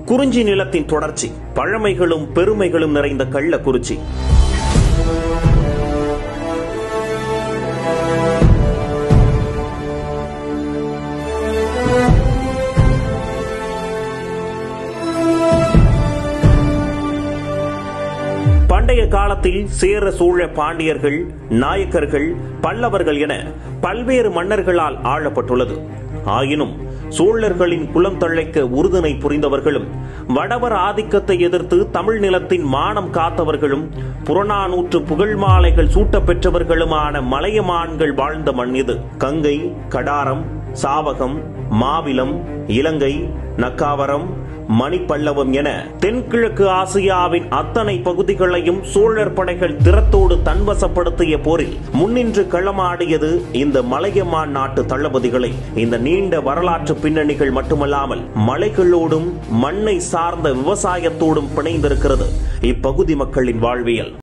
குறிஞ்சி நிலத்தின் தொடர்ச்சி பழமைகளும் பெருமைகளும் நிறைந்த கள்ளக்குறிச்சி பண்டைய காலத்தில் சேர சோழ பாண்டியர்கள் நாயக்கர்கள் பல்லவர்கள் என பல்வேறு மன்னர்களால் ஆளப்பட்டுள்ளது ஆயினும் சோழர்களின் குலம் தழைக்க உறுதுணை புரிந்தவர்களும் வடவர் ஆதிக்கத்தை எதிர்த்து தமிழ் நிலத்தின் மானம் காத்தவர்களும் புறநானூற்று புகழ் மாலைகள் சூட்டப் பெற்றவர்களுமான மலையமான்கள் வாழ்ந்த மண் இது கங்கை கடாரம் சாவகம் மாவிலம் இலங்கை நக்காவரம் மணிப்பல்லவம் என தென்கிழக்கு ஆசியாவின் அத்தனை பகுதிகளையும் சோழர் படைகள் திறத்தோடு தன்வசப்படுத்திய போரில் முன்னின்று களமாடியது இந்த மலையமான் நாட்டு தளபதிகளை இந்த நீண்ட வரலாற்று பின்னணிகள் மட்டுமல்லாமல் மலைகளோடும் மண்ணை சார்ந்த விவசாயத்தோடும் பிணைந்திருக்கிறது இப்பகுதி மக்களின் வாழ்வியல்